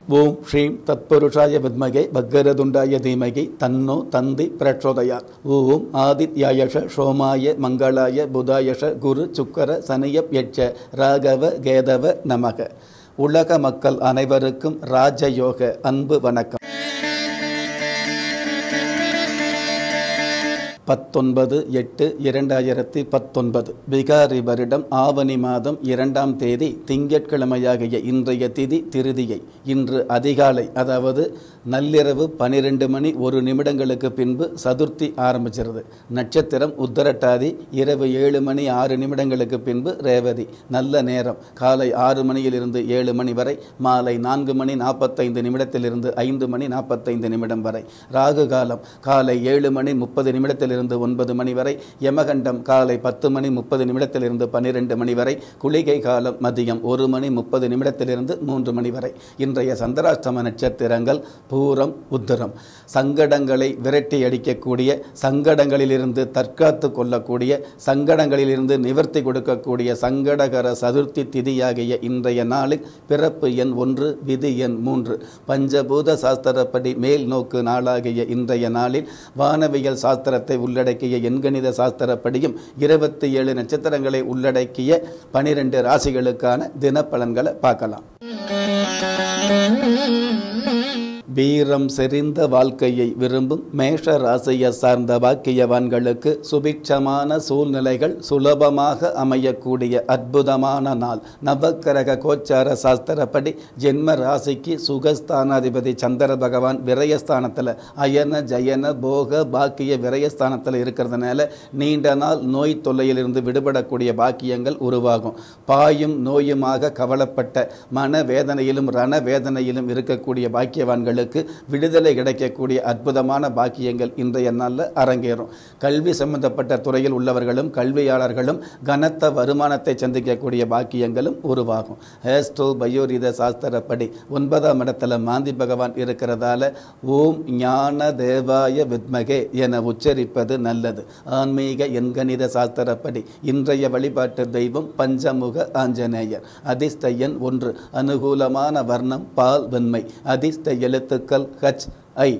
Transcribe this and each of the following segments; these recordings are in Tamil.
ஓம் ஸ்ரீம் தத்புருஷாய வித்மகே பக்கரதுண்டாய தீமகி தன்னோ தந்தி பிரச்சோதயாத் ஓம் ஆதித்யாயஷ சோமாய மங்களாய புதாயஷ குரு சுக்கர சனியப் யட்ச ராகவ கேதவ நமக உலக மக்கள் அனைவருக்கும் ராஜயோக அன்பு வணக்கம் பத்தொன்பது எட்டு இரண்டாயிரத்தி பத்தொன்பது பிகாரி வருடம் ஆவணி மாதம் இரண்டாம் தேதி திங்கட்கிழமையாகிய இன்றைய திதி திருதியை இன்று அதிகாலை அதாவது நள்ளிரவு பனிரெண்டு மணி ஒரு நிமிடங்களுக்கு பின்பு சதுர்த்தி ஆரம்பிச்சிருது நட்சத்திரம் உத்தரட்டாதி இரவு ஏழு மணி ஆறு நிமிடங்களுக்கு பின்பு ரேவதி நல்ல நேரம் காலை ஆறு மணியிலிருந்து ஏழு மணி வரை மாலை நான்கு மணி நாற்பத்தைந்து நிமிடத்திலிருந்து ஐந்து மணி நாற்பத்தைந்து நிமிடம் வரை ராகு காலம் காலை ஏழு மணி முப்பது நிமிடத்திலிருந்து ஒன்பது மணி வரை யமகண்டம் காலை பத்து மணி முப்பது நிமிடத்திலிருந்து பன்னிரெண்டு மணி வரை குளிகை காலம் மதியம் ஒரு மணி முப்பது நிமிடத்திலிருந்து மூன்று மணி வரை இன்றைய சந்திராஷ்டம நட்சத்திரங்கள் பூரம் உத்திரம் சங்கடங்களை விரட்டி அடிக்கக்கூடிய சங்கடங்களிலிருந்து தற்காத்து கொள்ளக்கூடிய சங்கடங்களிலிருந்து நிவர்த்தி கொடுக்கக்கூடிய சங்கடகர சதுர்த்தி திதியாகிய இன்றைய நாளில் பிறப்பு எண் ஒன்று விதி எண் மூன்று பஞ்சபூத சாஸ்திரப்படி மேல் நோக்கு நாளாகிய இன்றைய நாளில் வானவியல் சாஸ்திரத்தை உள்ளடக்கிய எண்கணித சாஸ்திரப்படியும் இருபத்தி ஏழு நட்சத்திரங்களை உள்ளடக்கிய பனிரெண்டு ராசிகளுக்கான தினப்பலன்களை பார்க்கலாம் வீரம் செறிந்த வாழ்க்கையை விரும்பும் மேஷ ராசியை சார்ந்த வாக்கியவான்களுக்கு சுபிட்சமான சூழ்நிலைகள் சுலபமாக அமையக்கூடிய அற்புதமான நாள் நவக்கிரக கோச்சார சாஸ்திரப்படி ஜென்ம ராசிக்கு சுகஸ்தானாதிபதி சந்திர பகவான் விரயஸ்தானத்தில் அயன ஜயன போக பாக்கிய விரயஸ்தானத்தில் இருக்கிறதுனால நீண்ட நாள் நோய் தொல்லையிலிருந்து விடுபடக்கூடிய பாக்கியங்கள் உருவாகும் பாயும் நோயுமாக கவலைப்பட்ட மன வேதனையிலும் ரண வேதனையிலும் இருக்கக்கூடிய பாக்கியவான்கள் மக்களுக்கு விடுதலை கிடைக்கக்கூடிய அற்புதமான பாக்கியங்கள் இன்றைய நாளில் அரங்கேறும் கல்வி சம்பந்தப்பட்ட துறையில் உள்ளவர்களும் கல்வியாளர்களும் கனத்த வருமானத்தை சந்திக்கக்கூடிய பாக்கியங்களும் உருவாகும் ஹேஸ்டோ பயோரித சாஸ்திரப்படி ஒன்பதாம் இடத்துல மாந்தி பகவான் இருக்கிறதால ஓம் ஞான தேவாய வித்மகே என உச்சரிப்பது நல்லது ஆன்மீக எண்கணித சாஸ்திரப்படி இன்றைய வழிபாட்டு தெய்வம் பஞ்சமுக ஆஞ்சநேயர் அதிர்ஷ்ட எண் ஒன்று அனுகூலமான வர்ணம் பால் வெண்மை அதிர்ஷ்ட எழுத்துக்கள் ஹச் ஐ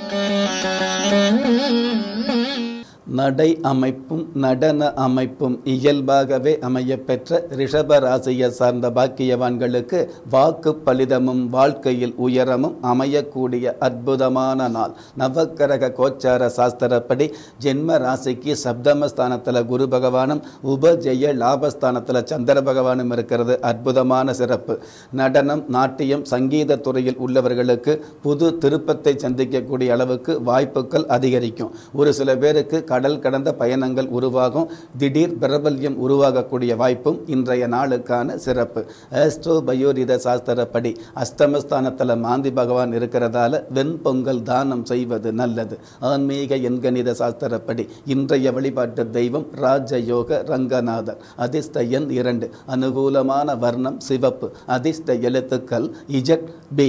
நடை அமைப்பும் நடன அமைப்பும் இயல்பாகவே அமையப்பெற்ற ரிஷப ராசியை சார்ந்த பாக்கியவான்களுக்கு வாக்கு பலிதமும் வாழ்க்கையில் உயரமும் அமையக்கூடிய அற்புதமான நாள் நவக்கரக கோச்சார சாஸ்திரப்படி ஜென்ம ராசிக்கு சப்தமஸ்தானத்தில் குரு பகவானும் உபஜெய லாபஸ்தானத்தில் சந்திர பகவானும் இருக்கிறது அற்புதமான சிறப்பு நடனம் நாட்டியம் சங்கீத துறையில் உள்ளவர்களுக்கு புது திருப்பத்தை சந்திக்கக்கூடிய அளவுக்கு வாய்ப்புகள் அதிகரிக்கும் ஒரு சில பேருக்கு கடல் கடந்த பயணங்கள் உருவாகும் திடீர் பிரபல்யம் உருவாகக்கூடிய வாய்ப்பும் இன்றைய நாளுக்கான சிறப்பு ஆஸ்ட்ரோ பயோரித சாஸ்திரப்படி அஷ்டமஸ்தானத்தில் மாந்தி பகவான் இருக்கிறதால வெண்பொங்கல் தானம் செய்வது நல்லது ஆன்மீக எண்கணித சாஸ்திரப்படி இன்றைய வழிபாட்டு தெய்வம் ராஜயோக ரங்கநாதர் அதிர்ஷ்ட எண் இரண்டு அனுகூலமான வர்ணம் சிவப்பு அதிர்ஷ்ட எழுத்துக்கள் இஜட் பி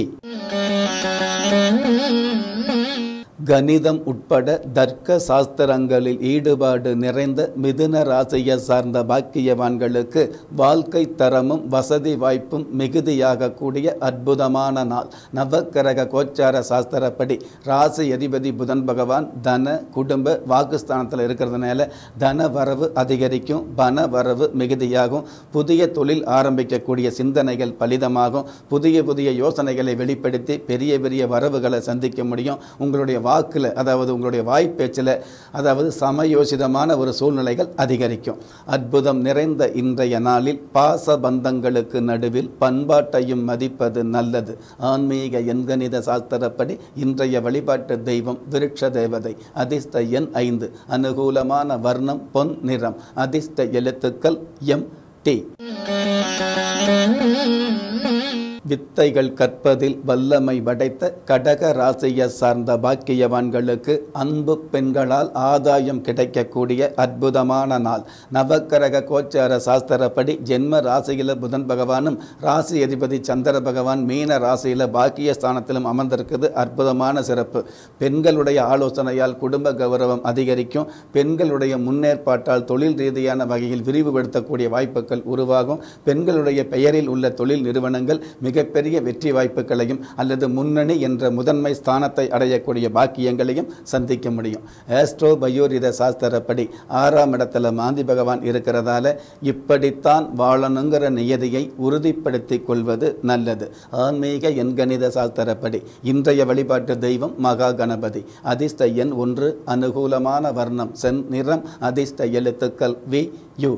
கணிதம் உட்பட தர்க்க சாஸ்திரங்களில் ஈடுபாடு நிறைந்த மிதுன ராசியை சார்ந்த பாக்கியவான்களுக்கு வாழ்க்கை தரமும் வசதி வாய்ப்பும் மிகுதியாகக்கூடிய அற்புதமான நாள் நவக்கிரக கோச்சார சாஸ்திரப்படி ராசி அதிபதி புதன் பகவான் தன குடும்ப வாக்குஸ்தானத்தில் இருக்கிறதுனால தன வரவு அதிகரிக்கும் பண வரவு மிகுதியாகும் புதிய தொழில் ஆரம்பிக்கக்கூடிய சிந்தனைகள் பலிதமாகும் புதிய புதிய யோசனைகளை வெளிப்படுத்தி பெரிய பெரிய வரவுகளை சந்திக்க முடியும் உங்களுடைய வாக்கில் அதாவது உங்களுடைய வாய்ப்பேச்சில் அதாவது சமயோசிதமான ஒரு சூழ்நிலைகள் அதிகரிக்கும் அற்புதம் நிறைந்த இன்றைய நாளில் பாச பந்தங்களுக்கு நடுவில் பண்பாட்டையும் மதிப்பது நல்லது ஆன்மீக எண்கணித சாஸ்திரப்படி இன்றைய வழிபாட்டு தெய்வம் விருட்ச தேவதை அதிர்ஷ்ட எண் ஐந்து அனுகூலமான வர்ணம் பொன் நிறம் அதிர்ஷ்ட எழுத்துக்கள் எம் டி வித்தைகள் கற்பதில் வல்லமை படைத்த கடக ராசியை சார்ந்த பாக்கியவான்களுக்கு அன்பு பெண்களால் ஆதாயம் கிடைக்கக்கூடிய அற்புதமான நாள் நவக்கிரக கோச்சார சாஸ்திரப்படி ஜென்ம ராசியில புதன் பகவானும் ராசி அதிபதி சந்திர பகவான் மீன ராசியில பாக்கிய ஸ்தானத்திலும் அமர்ந்திருக்குது அற்புதமான சிறப்பு பெண்களுடைய ஆலோசனையால் குடும்ப கௌரவம் அதிகரிக்கும் பெண்களுடைய முன்னேற்பாட்டால் தொழில் ரீதியான வகையில் விரிவுபடுத்தக்கூடிய வாய்ப்புகள் உருவாகும் பெண்களுடைய பெயரில் உள்ள தொழில் நிறுவனங்கள் மிகப்பெரிய வெற்றி வாய்ப்புகளையும் அல்லது முன்னணி என்ற முதன்மை ஸ்தானத்தை அடையக்கூடிய பாக்கியங்களையும் சந்திக்க முடியும் ஆஸ்ட்ரோ பயோரித சாஸ்திரப்படி ஆறாம் இடத்துல மாந்தி பகவான் இருக்கிறதால இப்படித்தான் வாழணுங்கிற நியதியை உறுதிப்படுத்திக் கொள்வது நல்லது ஆன்மீக எண்கணித சாஸ்திரப்படி இன்றைய வழிபாட்டு தெய்வம் மகா கணபதி அதிர்ஷ்ட எண் ஒன்று அனுகூலமான வர்ணம் சென் நிறம் அதிர்ஷ்ட எழுத்துக்கள் வி யு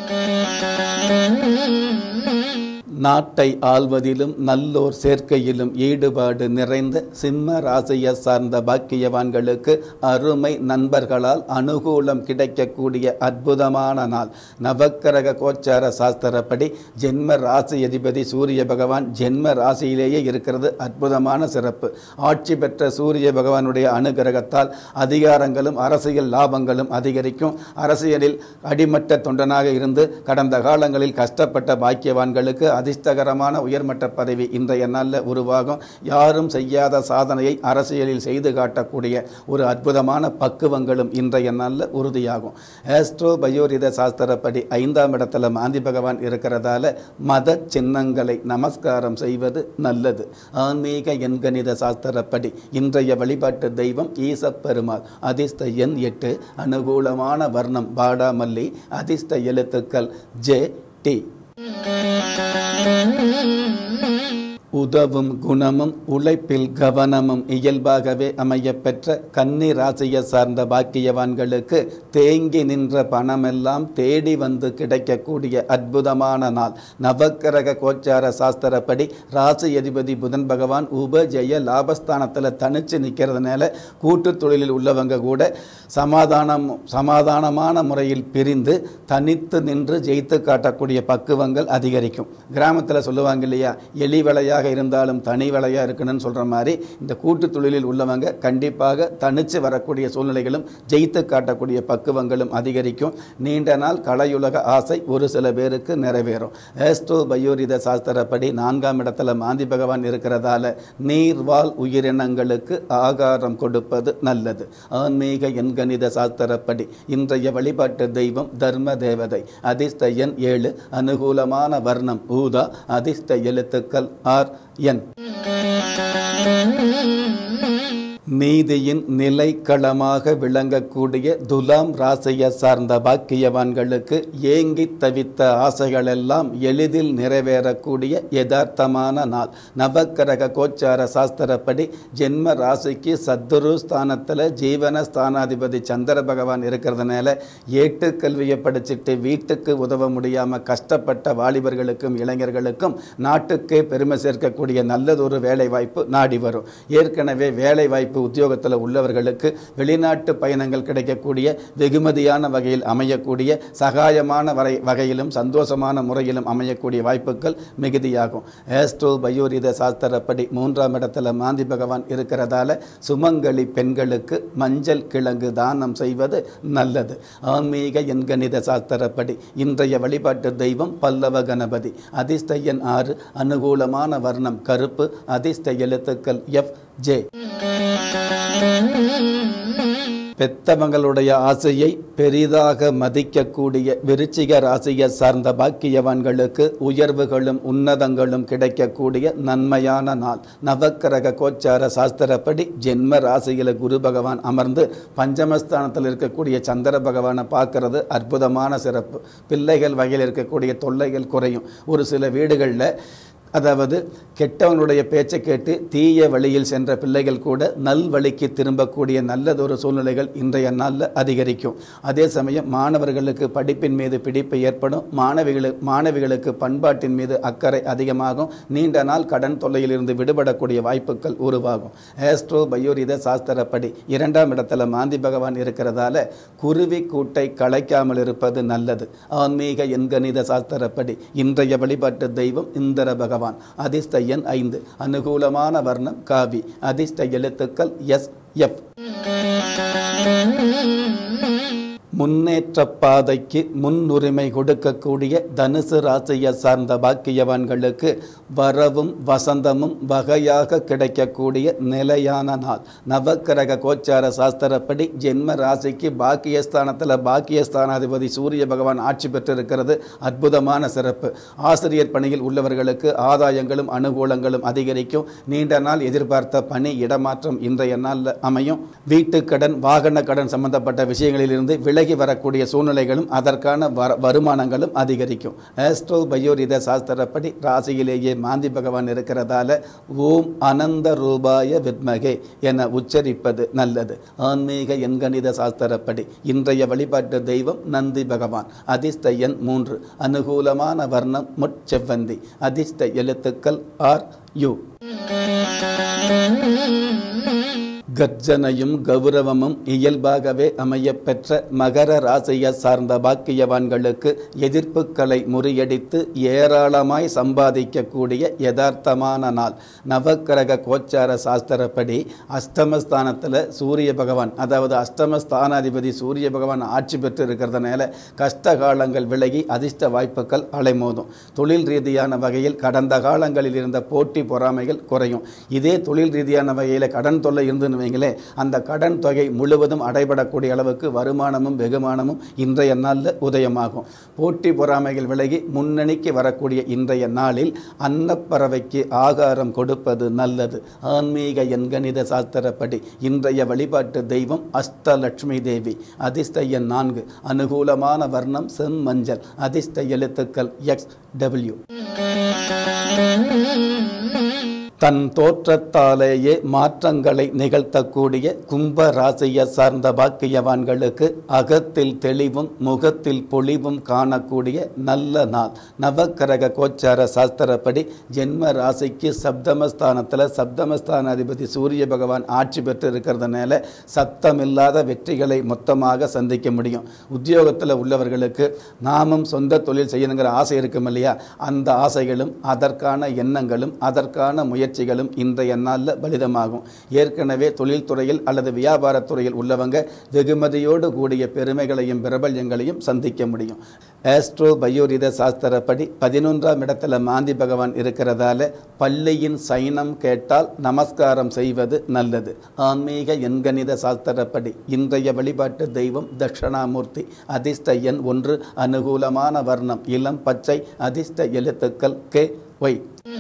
நாட்டை ஆள்வதிலும் நல்லோர் சேர்க்கையிலும் ஈடுபாடு நிறைந்த சிம்ம ராசியை சார்ந்த பாக்கியவான்களுக்கு அருமை நண்பர்களால் அனுகூலம் கிடைக்கக்கூடிய அற்புதமான நாள் நவக்கிரக கோச்சார சாஸ்திரப்படி ஜென்ம ராசி அதிபதி சூரிய பகவான் ஜென்ம ராசியிலேயே இருக்கிறது அற்புதமான சிறப்பு ஆட்சி பெற்ற சூரிய பகவானுடைய அனுகிரகத்தால் அதிகாரங்களும் அரசியல் லாபங்களும் அதிகரிக்கும் அரசியலில் அடிமட்ட தொண்டனாக இருந்து கடந்த காலங்களில் கஷ்டப்பட்ட பாக்கியவான்களுக்கு அதிர்ஷ்டகரமான உயர்மட்ட பதவி இன்றைய நாளில் உருவாகும் யாரும் செய்யாத சாதனையை அரசியலில் செய்து காட்டக்கூடிய ஒரு அற்புதமான பக்குவங்களும் இன்றைய நாளில் உறுதியாகும் ஆஸ்ட்ரோ பயோரித சாஸ்திரப்படி ஐந்தாம் இடத்துல மாந்தி பகவான் இருக்கிறதால மத சின்னங்களை நமஸ்காரம் செய்வது நல்லது ஆன்மீக எண்கணித சாஸ்திரப்படி இன்றைய வழிபாட்டு தெய்வம் ஈசப்பெருமாள் அதிர்ஷ்ட எண் எட்டு அனுகூலமான வர்ணம் பாடாமல்லி அதிர்ஷ்ட எழுத்துக்கள் ஜே டி உதவும் குணமும் உழைப்பில் கவனமும் இயல்பாகவே அமையப்பெற்ற கன்னி ராசியை சார்ந்த பாக்கியவான்களுக்கு தேங்கி நின்ற பணமெல்லாம் தேடி வந்து கிடைக்கக்கூடிய அற்புதமான நாள் நவக்கிரக கோச்சார சாஸ்திரப்படி ராசி அதிபதி புதன் பகவான் உபஜெய லாபஸ்தானத்தில் தனிச்சு நிற்கிறதுனால கூட்டு தொழிலில் உள்ளவங்க கூட சமாதானம் சமாதானமான முறையில் பிரிந்து தனித்து நின்று ஜெயித்து காட்டக்கூடிய பக்குவங்கள் அதிகரிக்கும் கிராமத்தில் சொல்லுவாங்க இல்லையா எலி வலையாக இருந்தாலும் தனி வலையாக இருக்கணும்னு சொல்கிற மாதிரி இந்த கூட்டு தொழிலில் உள்ளவங்க கண்டிப்பாக தனித்து வரக்கூடிய சூழ்நிலைகளும் ஜெயித்து காட்டக்கூடிய பக்குவங்களும் அதிகரிக்கும் நீண்ட நாள் கலையுலக ஆசை ஒரு சில பேருக்கு நிறைவேறும் ஏஸ்ட்ரோ பயோரித சாஸ்திரப்படி நான்காம் இடத்துல மாந்தி பகவான் இருக்கிறதால நீர்வாழ் உயிரினங்களுக்கு ஆகாரம் கொடுப்பது நல்லது ஆன்மீக எண்கணித சாஸ்திரப்படி இன்றைய வழிபாட்டு தெய்வம் தர்ம தேவதை அதிர்ஷ்ட எண் ஏழு அனுகூலமான வர்ணம் ஊதா அதிர்ஷ்ட எழுத்துக்கள் ஆர் என் நீதியின் நிலைக்களமாக விளங்கக்கூடிய துலாம் ராசியை சார்ந்த பாக்கியவான்களுக்கு ஏங்கி தவித்த ஆசைகளெல்லாம் எளிதில் நிறைவேறக்கூடிய யதார்த்தமான நாள் நவக்கிரக கோச்சார சாஸ்திரப்படி ஜென்ம ராசிக்கு சத்துரு ஸ்தானத்தில் ஜீவன ஸ்தானாதிபதி சந்திர பகவான் இருக்கிறதுனால ஏட்டுக்கல்வியை படிச்சுட்டு வீட்டுக்கு உதவ முடியாமல் கஷ்டப்பட்ட வாலிபர்களுக்கும் இளைஞர்களுக்கும் நாட்டுக்கே பெருமை சேர்க்கக்கூடிய நல்லதொரு வேலை வாய்ப்பு நாடி வரும் ஏற்கனவே வேலை வாய்ப்பு உத்தியோகத்தில் உள்ளவர்களுக்கு வெளிநாட்டு பயணங்கள் கிடைக்கக்கூடிய வெகுமதியான வகையில் அமையக்கூடிய சகாயமான வரை வகையிலும் சந்தோஷமான முறையிலும் அமையக்கூடிய வாய்ப்புகள் மிகுதியாகும் ஏஸ்ட்ரோ பயோரித சாஸ்திரப்படி மூன்றாம் இடத்துல மாந்தி பகவான் இருக்கிறதால சுமங்கலி பெண்களுக்கு மஞ்சள் கிழங்கு தானம் செய்வது நல்லது ஆன்மீக எண்கணித சாஸ்திரப்படி இன்றைய வழிபாட்டு தெய்வம் பல்லவ கணபதி அதிர்ஷ்ட எண் ஆறு அனுகூலமான வர்ணம் கருப்பு அதிர்ஷ்ட எழுத்துக்கள் எஃப் ஜே பெத்தவங்களுடைய ஆசையை பெரிதாக மதிக்கக்கூடிய விருச்சிக ராசியை சார்ந்த பாக்கியவான்களுக்கு உயர்வுகளும் உன்னதங்களும் கிடைக்கக்கூடிய நன்மையான நாள் நவக்கிரக கோச்சார சாஸ்திரப்படி ஜென்ம ராசியில் குரு பகவான் அமர்ந்து பஞ்சமஸ்தானத்தில் இருக்கக்கூடிய சந்திர பகவானை பார்க்கறது அற்புதமான சிறப்பு பிள்ளைகள் வகையில் இருக்கக்கூடிய தொல்லைகள் குறையும் ஒரு சில வீடுகளில் அதாவது கெட்டவனுடைய பேச்சை கேட்டு தீய வழியில் சென்ற பிள்ளைகள் கூட நல் வழிக்கு திரும்பக்கூடிய நல்லதொரு சூழ்நிலைகள் இன்றைய நாளில் அதிகரிக்கும் அதே சமயம் மாணவர்களுக்கு படிப்பின் மீது பிடிப்பு ஏற்படும் மாணவிகளு மாணவிகளுக்கு பண்பாட்டின் மீது அக்கறை அதிகமாகும் நீண்ட நாள் கடன் தொல்லையிலிருந்து விடுபடக்கூடிய வாய்ப்புகள் உருவாகும் ஆஸ்ட்ரோ பயோரித சாஸ்திரப்படி இரண்டாம் இடத்துல மாந்தி பகவான் இருக்கிறதால குருவி கூட்டை கலைக்காமல் இருப்பது நல்லது ஆன்மீக எண்கணித சாஸ்திரப்படி இன்றைய வழிபாட்டு தெய்வம் இந்திர பகவான் அதிர்ஷ்ட எண் ஐந்து அனுகூலமான வர்ணம் காவி அதிர்ஷ்ட எழுத்துக்கள் எஸ் எஃப் முன்னேற்ற பாதைக்கு முன்னுரிமை கொடுக்கக்கூடிய தனுசு ராசியை சார்ந்த பாக்கியவான்களுக்கு வரவும் வசந்தமும் வகையாக கிடைக்கக்கூடிய நிலையான நாள் நவக்கிரக கோச்சார சாஸ்திரப்படி ஜென்ம ராசிக்கு பாக்கியஸ்தானத்தில் பாக்கியஸ்தானாதிபதி சூரிய பகவான் ஆட்சி பெற்றிருக்கிறது அற்புதமான சிறப்பு ஆசிரியர் பணியில் உள்ளவர்களுக்கு ஆதாயங்களும் அனுகூலங்களும் அதிகரிக்கும் நீண்ட நாள் எதிர்பார்த்த பணி இடமாற்றம் இன்றைய நாளில் அமையும் வீட்டுக்கடன் வாகன கடன் சம்பந்தப்பட்ட விஷயங்களிலிருந்து விலகி வரக்கூடிய சூழ்நிலைகளும் அதற்கான வர வருமானங்களும் அதிகரிக்கும் ஆஸ்ட்ரோ பயோரித சாஸ்திரப்படி ராசியிலேயே மாந்தி பகவான் இருக்கிறதால ஓம் அனந்த ரூபாய வித்மகே என உச்சரிப்பது நல்லது ஆன்மீக எண்கணித சாஸ்திரப்படி இன்றைய வழிபாட்டு தெய்வம் நந்தி பகவான் அதிர்ஷ்ட எண் மூன்று அனுகூலமான வர்ணம் முட்செவ்வந்தி அதிர்ஷ்ட எழுத்துக்கள் ஆர் யு கர்ஜனையும் கௌரவமும் இயல்பாகவே அமையப்பெற்ற மகர ராசியை சார்ந்த பாக்கியவான்களுக்கு எதிர்ப்புகளை முறியடித்து ஏராளமாய் சம்பாதிக்கக்கூடிய யதார்த்தமான நாள் நவக்கிரக கோச்சார சாஸ்திரப்படி அஷ்டமஸ்தானத்தில் சூரிய பகவான் அதாவது அஷ்டமஸ்தானாதிபதி சூரிய பகவான் ஆட்சி பெற்று இருக்கிறதுனால கஷ்ட காலங்கள் விலகி அதிர்ஷ்ட வாய்ப்புகள் அலைமோதும் தொழில் ரீதியான வகையில் கடந்த காலங்களில் இருந்த போட்டி பொறாமைகள் குறையும் இதே தொழில் ரீதியான வகையில் கடன் தொல்லை இருந்துன்னு வைங்களே அந்த கடன் தொகை முழுவதும் அடைபடக்கூடிய அளவுக்கு வருமானமும் வெகுமானமும் இன்றைய நாளில் உதயமாகும் போட்டி பொறாமைகள் விலகி முன்னணிக்கு வரக்கூடிய இன்றைய நாளில் அன்னப்பறவைக்கு ஆகாரம் கொடுப்பது நல்லது ஆன்மீக எண்கணித சாஸ்திரப்படி இன்றைய வழிபாட்டு தெய்வம் அஷ்டலட்சுமி தேவி அதிர்ஷ்ட எண் நான்கு அனுகூலமான வர்ணம் செம்மஞ்சள் அதிர்ஷ்ட எழுத்துக்கள் எக்ஸ் டபிள்யூ தன் தோற்றத்தாலேயே மாற்றங்களை நிகழ்த்தக்கூடிய கும்ப ராசியை சார்ந்த பாக்கியவான்களுக்கு அகத்தில் தெளிவும் முகத்தில் பொலிவும் காணக்கூடிய நல்ல நாள் நவக்கிரக கோச்சார சாஸ்திரப்படி ஜென்ம ராசிக்கு சப்தமஸ்தானத்தில் சப்தமஸ்தான அதிபதி சூரிய பகவான் ஆட்சி பெற்று இருக்கிறதுனால சத்தமில்லாத வெற்றிகளை மொத்தமாக சந்திக்க முடியும் உத்தியோகத்தில் உள்ளவர்களுக்கு நாமும் சொந்த தொழில் செய்யணுங்கிற ஆசை இருக்கும் இல்லையா அந்த ஆசைகளும் அதற்கான எண்ணங்களும் அதற்கான முயற்சிகளும் இன்றைய நாளில் பலிதமாகும் ஏற்கனவே தொழில்துறையில் அல்லது வியாபாரத்துறையில் உள்ளவங்க வெகுமதியோடு கூடிய பெருமைகளையும் பிரபல்யங்களையும் சந்திக்க முடியும் ஆஸ்ட்ரோ பயோரித சாஸ்திரப்படி பதினொன்றாம் இடத்துல மாந்தி பகவான் இருக்கிறதால பள்ளியின் சைனம் கேட்டால் நமஸ்காரம் செய்வது நல்லது ஆன்மீக எண்கணித சாஸ்திரப்படி இன்றைய வழிபாட்டு தெய்வம் தட்சணாமூர்த்தி அதிர்ஷ்ட எண் ஒன்று அனுகூலமான வர்ணம் இளம் பச்சை அதிர்ஷ்ட எழுத்துக்கள் கே ஒய்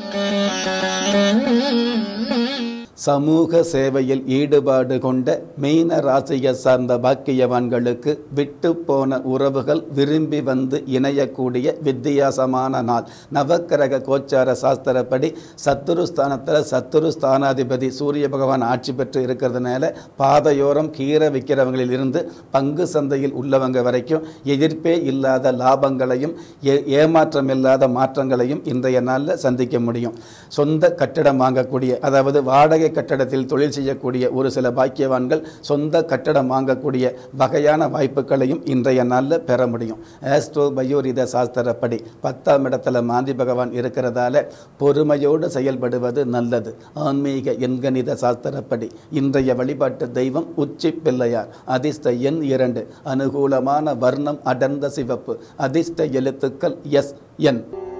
சமூக சேவையில் ஈடுபாடு கொண்ட மீன ராசியை சார்ந்த பாக்கியவான்களுக்கு விட்டு போன உறவுகள் விரும்பி வந்து இணையக்கூடிய வித்தியாசமான நாள் நவக்கிரக கோச்சார சாஸ்திரப்படி சத்துருஸ்தானத்தில் சத்துரு ஸ்தானாதிபதி சூரிய பகவான் ஆட்சி பெற்று இருக்கிறதுனால பாதையோரம் கீரை விற்கிறவங்களில் இருந்து பங்கு சந்தையில் உள்ளவங்க வரைக்கும் எதிர்ப்பே இல்லாத லாபங்களையும் ஏ ஏமாற்றம் இல்லாத மாற்றங்களையும் இன்றைய நாளில் சந்திக்க முடியும் சொந்த கட்டிடம் வாங்கக்கூடிய அதாவது வாடகை கட்டடத்தில் தொழில் செய்யக்கூடிய ஒரு சில பாக்கியவான்கள் சொந்த கட்டடம் வாங்கக்கூடிய வகையான வாய்ப்புகளையும் இன்றைய நாளில் பெற முடியும் ஆஸ்ட்ரோ பயோரித சாஸ்திரப்படி பத்தாம் இடத்துல மாந்தி பகவான் இருக்கிறதால பொறுமையோடு செயல்படுவது நல்லது ஆன்மீக எண்கணித சாஸ்திரப்படி இன்றைய வழிபாட்டு தெய்வம் உச்சி பிள்ளையார் அதிர்ஷ்ட எண் இரண்டு அனுகூலமான வர்ணம் அடர்ந்த சிவப்பு அதிர்ஷ்ட எழுத்துக்கள் எஸ் என்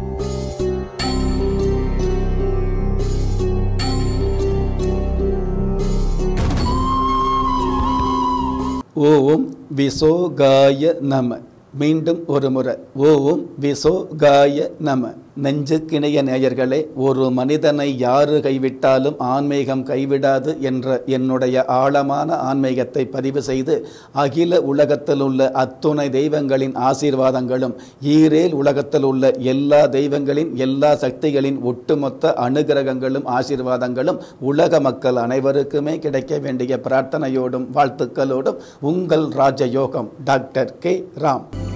ஓம் விசோகாய நம மீண்டும் ஒரு முறை ஓம் விசோகாய நம நெஞ்சுக்கிணைய நேயர்களே ஒரு மனிதனை யாரு கைவிட்டாலும் ஆன்மீகம் கைவிடாது என்ற என்னுடைய ஆழமான ஆன்மீகத்தை பதிவு செய்து அகில உலகத்தில் உள்ள அத்துணை தெய்வங்களின் ஆசீர்வாதங்களும் ஈரேல் உலகத்தில் உள்ள எல்லா தெய்வங்களின் எல்லா சக்திகளின் ஒட்டுமொத்த அனுகிரகங்களும் ஆசீர்வாதங்களும் உலக மக்கள் அனைவருக்குமே கிடைக்க வேண்டிய பிரார்த்தனையோடும் வாழ்த்துக்களோடும் உங்கள் ராஜயோகம் டாக்டர் கே ராம்